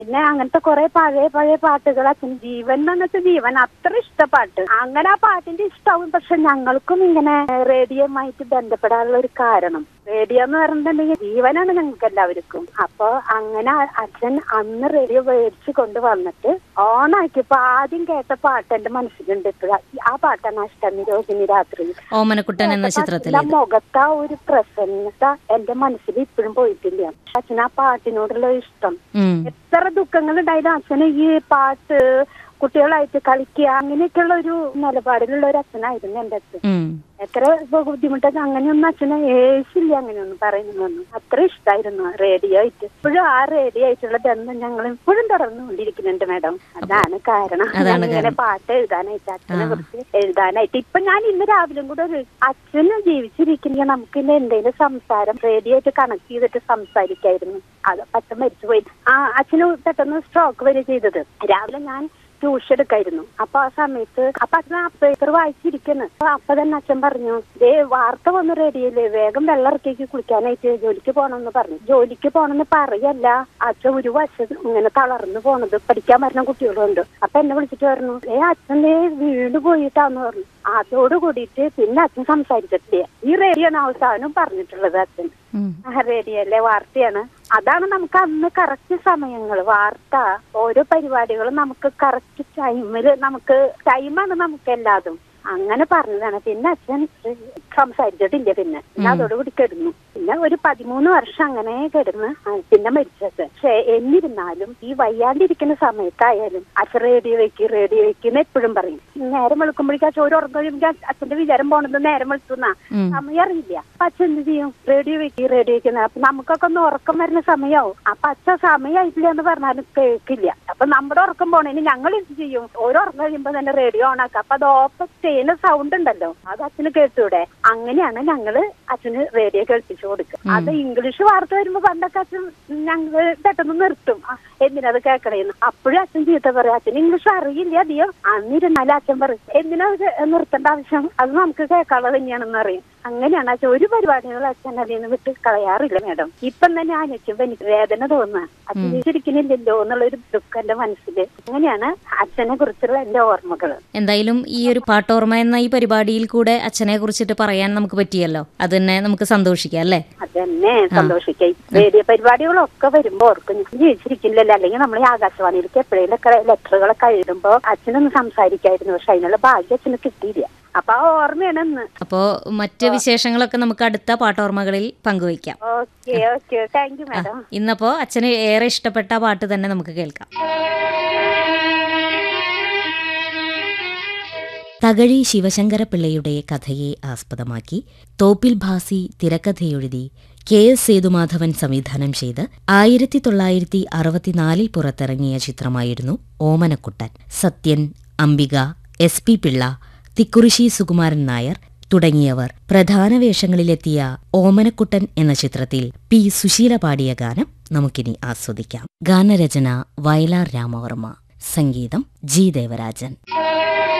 പിന്നെ അങ്ങനത്തെ കുറെ പഴയ പഴയ പാട്ടുകൾ അച്ഛൻ ജീവൻ എന്ന് വെച്ചാൽ ജീവൻ അത്ര ഇഷ്ട പാട്ട് അങ്ങനെ ആ പാട്ടിന്റെ ഇഷ്ടാവും പക്ഷെ ഞങ്ങൾക്കും ഇങ്ങനെ റേഡിയോയുമായിട്ട് ബന്ധപ്പെടാനുള്ള ഒരു കാരണം റേഡിയോ എന്ന് പറഞ്ഞിട്ടുണ്ടെങ്കിൽ ജീവനാണ് ഞങ്ങൾക്ക് എല്ലാവർക്കും അപ്പൊ അങ്ങനെ അച്ഛൻ അന്ന് റേഡിയോ മേടിച്ച് കൊണ്ടുവന്നിട്ട് ഓണാക്കിയപ്പോ ആദ്യം കേട്ട പാട്ട് എന്റെ മനസ്സിലുണ്ട് ഇപ്പോഴാ ആ പാട്ടാണ് അഷ്ടമി രോഹിണി രാത്രി ഓമനക്കുട്ടൻ എന്ന ചിത്രത്തിൽ ആ മുഖത്ത് ആ ഒരു പ്രസന്നത എന്റെ മനസ്സിൽ ഇപ്പോഴും പോയിട്ടില്ല അച്ഛൻ ആ പാട്ടിനോടുള്ള ഇഷ്ടം ഉം. എത്ര ദുഃഖങ്ങൾ ഉണ്ടായാലും അച്ഛന് ഈ പാട്ട് കുട്ടികളായിട്ട് കളിക്കുക അങ്ങനെയൊക്കെയുള്ള ഒരു നിലപാടിലുള്ള ഒരു അച്ഛനായിരുന്നു എന്റെ അച്ഛൻ ഉം. എത്ര ബുദ്ധിമുട്ടൊക്കെ അങ്ങനെയൊന്നും അച്ഛനെ ഏശില്ല അങ്ങനെയൊന്നും പറയുന്നൊന്നും അത്ര ഇഷ്ടമായിരുന്നു റേഡിയോ ആയിട്ട് ഇപ്പോഴും ആ റേഡിയോ ആയിട്ടുള്ള ബന്ധം ഞങ്ങൾ ഇപ്പോഴും തുടർന്നുകൊണ്ടിരിക്കുന്നുണ്ട് മാഡം അതാണ് കാരണം അതാണ് ഞാൻ ഇങ്ങനെ കാരണം. പാട്ട് എഴുതാനായിട്ട് അച്ഛനെ ആ. കുറിച്ച് എഴുതാനായിട്ട് ഇപ്പൊ ഞാൻ ഇന്ന് രാവിലെ കൂടെ ഒരു അച്ഛന് ജീവിച്ചിരിക്കുന്ന നമുക്ക് ഇന്ന് എന്തെങ്കിലും സംസാരം റേഡിയോ ആയിട്ട് കണക്ട് ചെയ്തിട്ട് സംസാരിക്കായിരുന്നു അത് അച്ഛൻ മരിച്ചുപോയി ആ അച്ഛന് പെട്ടെന്ന് സ്ട്രോക്ക് വരെ ചെയ്തത് രാവിലെ ഞാൻ ട്യൂഷൻ എടുക്കായിരുന്നു അപ്പൊ ആ സമയത്ത് അപ്പൊ അച്ഛൻ ആ പേപ്പർ വായിച്ചിരിക്കുന്നു അപ്പൊ അപ്പൊ തന്നെ അച്ഛൻ പറഞ്ഞു ദേ വാർത്ത വന്ന് റെഡിയല്ലേ വേഗം വെള്ളം ഇറക്കിക്ക് കുളിക്കാനായിട്ട് ജോലിക്ക് പോണെന്ന് പറഞ്ഞു ജോലിക്ക് പോണെന്ന് പറയല്ല അച്ഛൻ ഒരു വശം ഇങ്ങനെ തളർന്നു പോണത് പഠിക്കാൻ വരുന്ന കുട്ടികളുണ്ട് അപ്പൊ എന്നെ വിളിച്ചിട്ട് പറഞ്ഞു ഏ അച്ഛൻ ദേ വീട് പോയിട്ടാന്ന് പറഞ്ഞു അതോട് കൂടിയിട്ട് പിന്നെ അച്ഛൻ സംസാരിച്ചിട്ടില്ല ഈ റേഡിയോ അവസാനം പറഞ്ഞിട്ടുള്ളത് അച്ഛൻ ഉം. ആ റേഡിയോയിലെ വാർത്തയാണ് അതാണ് നമുക്ക് അന്ന് കറക്റ്റ് സമയങ്ങൾ വാർത്ത ഓരോ പരിപാടികളും നമുക്ക് കറക്റ്റ് ടൈമില് നമുക്ക് ടൈമാണ് നമുക്ക് എല്ലാതും അങ്ങനെ പറഞ്ഞതാണ് പിന്നെ അച്ഛൻ സംസാരിച്ചിട്ടില്ല പിന്നെ പിന്നെ അതോടുകൂടി കിടന്നു പിന്നെ ഒരു പതിമൂന്ന് വർഷം അങ്ങനെ കിടന്ന് ആ, പിന്നെ മരിച്ചത് പക്ഷെ എന്നിരുന്നാലും ഈ വയ്യാണ്ടിരിക്കുന്ന സമയത്തായാലും അച്ഛൻ റേഡിയോ വെക്ക് റേഡിയോ വെക്കുന്ന എപ്പോഴും പറയും നേരം വെളുക്കുമ്പോഴേക്കും അച്ഛൻ ഒരു ഉറക്കം കഴിയുമ്പോൾ അച്ഛന്റെ വിചാരം പോണത് നേരം വെളുത്തുന്ന ഉം. സമയം അറിയില്ല അപ്പൊ അച്ഛൻ എന്ത് ചെയ്യും റേഡിയോ വെക്കി റേഡിയോ വെക്കുന്ന അപ്പൊ നമുക്കൊക്കെ ഒന്ന് ഉറക്കം വരുന്ന സമയമാവും അപ്പൊ അച്ഛൻ സമയമായിട്ടില്ല എന്ന് പറഞ്ഞാലും കേൾക്കില്ല അപ്പൊ നമ്മുടെ ഉറക്കം പോണേന് ഞങ്ങൾ എന്ത് ചെയ്യും ഓരോ ഉറക്കം കഴിയുമ്പോ തന്നെ റേഡിയോ ഓൺ ആക്കുക അപ്പൊ അത് ഓപ്പൺ ചെയ്യുന്ന സൗണ്ട് ഉണ്ടല്ലോ അത് അച്ഛന് കേട്ടൂടെ അങ്ങനെയാണ് ഞങ്ങള് അച്ഛന് റേഡിയോ കേൾപ്പിച്ചു കൊടുക്കുക അത് ഇംഗ്ലീഷ് വാർത്ത വരുമ്പോ പണ്ടൊക്കെ അച്ഛൻ ഞങ്ങള് പെട്ടെന്ന് നിർത്തും ആ, എന്തിനത് കേൾക്കണേന്ന് അപ്പോഴും അച്ഛൻ ചീത്ത പറയും അച്ഛൻ ഇംഗ്ലീഷ് അറിയില്ല അധികം അന്നിരുന്നാലും അച്ഛൻ പറയും എന്തിനാ ഇത് നിർത്തേണ്ട ആവശ്യം അത് നമുക്ക് കേൾക്കാനുള്ളത് തന്നെയാണെന്ന് അറിയും അങ്ങനെയാണ് അച്ഛൻ ഒരു പരിപാടികൾ അച്ഛൻ അതിൽ നിന്ന് വിട്ട് കളയാറില്ല മാഡം ഇപ്പം തന്നെ ആലോചിക്കുമ്പോ എനിക്ക് വേദന തോന്നുക അച്ഛൻ ജീവിച്ചിരിക്കുന്നില്ലല്ലോ എന്നുള്ളൊരു ദുഃഖം എന്റെ മനസ്സില് അങ്ങനെയാണ് അച്ഛനെ കുറിച്ചുള്ള എന്റെ ഓർമ്മകൾ എന്തായാലും ഈ ഒരു പാട്ടോർമ്മ എന്ന ഈ പരിപാടിയിൽ കൂടെ അച്ഛനെ കുറിച്ചിട്ട് പറയാൻ നമുക്ക് പറ്റിയല്ലോ അത് തന്നെ നമുക്ക് സന്തോഷിക്കാം അല്ലേ അതന്നെ സന്തോഷിക്കായി റേഡിയോ പരിപാടികളൊക്കെ വരുമ്പോ ഓർക്കും ഞാൻ ജീവിച്ചിരിക്കില്ലല്ലോ അല്ലെങ്കിൽ നമ്മൾ ഈ ആകാശവാണിയിലേക്ക് എപ്പോഴേലൊക്കെ ലെറ്ററുകളൊക്കെ എഴുതുമ്പോ അച്ഛനൊന്ന് സംസാരിക്കായിരുന്നു പക്ഷെ അതിനുള്ള ഭാഗ്യം അച്ഛന് കിട്ടിയില്ല അപ്പൊ ആ ഓർമ്മയാണ് ഇന്ന് അപ്പോൾ മറ്റ് വിശേഷങ്ങളൊക്കെ നമുക്ക് അടുത്ത പാട്ടോർമ്മകളിൽ പങ്കുവയ്ക്കാം okay okay thank you madam ഇന്നപ്പോൾ അച്ഛന് ഏറെ ഇഷ്ടപ്പെട്ട ആ പാട്ട് തന്നെ നമുക്ക് കേൾക്കാം തകഴി ശിവശങ്കരപിള്ളയുടെ കഥയെ ആസ്പദമാക്കി തോപ്പിൽ ഭാസി തിരക്കഥയെഴുതി കെ എസ് സേതുമാധവൻ സംവിധാനം ചെയ്ത് ആയിരത്തി തൊള്ളായിരത്തി അറുപത്തിനാലിൽ പുറത്തിറങ്ങിയ ചിത്രമായിരുന്നു ഓമനക്കുട്ടൻ സത്യൻ അംബിക എസ് പി പിള്ള തിക്കുറിശി സുകുമാരൻ നായർ തുടങ്ങിയവർ പ്രധാന വേഷങ്ങളിലെത്തിയ ഓമനക്കുട്ടൻ എന്ന ചിത്രത്തിൽ പി സുശീല പാടിയ ഗാനം നമുക്കിനി ആസ്വദിക്കാം ഗാനരചന വയലാർ രാമവർമ്മ സംഗീതം ജി ദേവരാജൻ